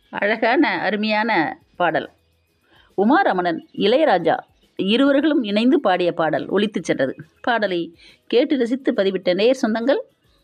அழகான அருமையான பாடல் உமாரமணன் இளையராஜா இருவர்களும் இணைந்து பாடிய பாடல் ஒலித்துச் சென்றது பாடலை கேட்டு ரசித்து பதிவிட்ட நேயர் சொந்தங்கள்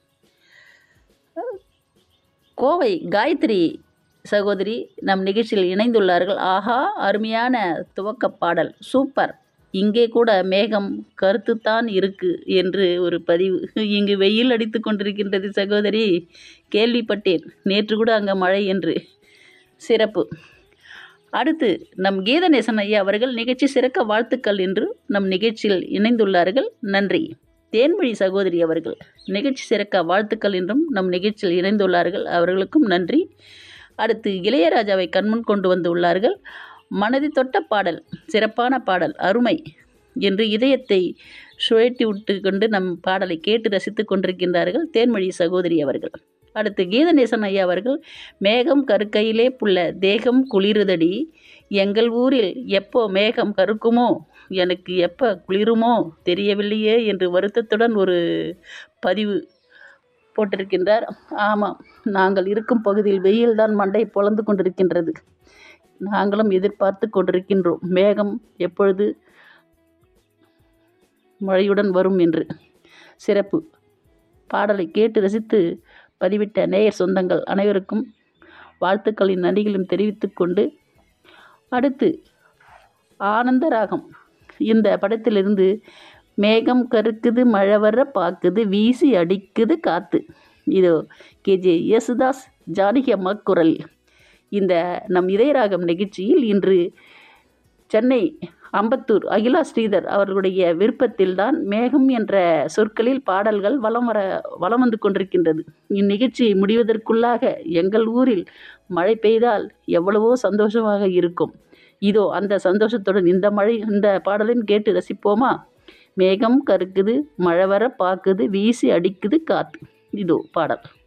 கோவை காயத்ரி சகோதரி நம் நிகழ்ச்சியில் இணைந்துள்ளார்கள் ஆஹா அருமையான துவக்க பாடல் சூப்பர் இங்கே கூட மேகம் கருத்துத்தான் இருக்கு என்று ஒரு பதிவு இங்கு வெயில் அடித்து கொண்டிருக்கின்றது சகோதரி கேள்விப்பட்டேன் நேற்று கூட அங்கே மழை என்று சிறப்பு அடுத்து நம் கீதநேசன் ஐயா அவர்கள் நிகழ்ச்சி சிறக்க வாழ்த்துக்கள் என்று நம் நிகழ்ச்சியில் இணைந்துள்ளார்கள் நன்றி தேன்மொழி சகோதரி அவர்கள் நிகழ்ச்சி சிறக்க வாழ்த்துக்கள் என்றும் நம் நிகழ்ச்சியில் இணைந்துள்ளார்கள் அவர்களுக்கும் நன்றி அடுத்து இளையராஜாவை கண்முன் கொண்டு வந்து உள்ளார்கள் மனதை தொட்ட பாடல் சிறப்பான பாடல் அருமை என்று இதயத்தை சுழட்டி விட்டு கொண்டு நம் பாடலை கேட்டு ரசித்து கொண்டிருக்கின்றார்கள் தேன்மொழி சகோதரி அவர்கள் அடுத்து கீதநேசன் ஐயா அவர்கள் மேகம் கருக்கையிலே புள்ள தேகம் குளிருதடி எங்கள் ஊரில் எப்போ மேகம் கருக்குமோ எனக்கு எப்போ குளிருமோ தெரியவில்லையே என்று வருத்தத்துடன் ஒரு பதிவு போட்டிருக்கின்றார் ஆமாம் நாங்கள் இருக்கும் பகுதியில் வெயில்தான் மண்டை பொழந்து கொண்டிருக்கின்றது நாங்களும் எதிர்பார்த்து கொண்டிருக்கின்றோம் மேகம் எப்பொழுது மழையுடன் வரும் என்று சிறப்பு பாடலை கேட்டு ரசித்து பதிவிட்ட நேயர் சொந்தங்கள் அனைவருக்கும் வாழ்த்துக்களின் நன்றிகளும் தெரிவித்துக் கொண்டு அடுத்து ஆனந்த ராகம் இந்த படத்திலிருந்து மேகம் கருக்குது மழை வர பாக்குது வீசி அடிக்குது காத்து இதோ கேஜே யேசுதாஸ் ஜானகி அம்மா குரல் இந்த நம் இதயராகம் நிகழ்ச்சியில் இன்று சென்னை அம்பத்தூர் அகிலா ஸ்ரீதர் அவர்களுடைய விருப்பத்தில்தான் மேகம் என்ற சொற்களில் பாடல்கள் வலம் வர வலம் வந்து கொண்டிருக்கின்றது இந்நிகழ்ச்சி முடிவதற்குள்ளாக எங்கள் ஊரில் மழை பெய்தால் எவ்வளவோ சந்தோஷமாக இருக்கும் இதோ அந்த சந்தோஷத்துடன் இந்த மழை இந்த பாடலையும் கேட்டு ரசிப்போமா மேகம் கருக்குது மழை வர பாக்குது வீசி அடிக்குது காத்து இதோ பாடல்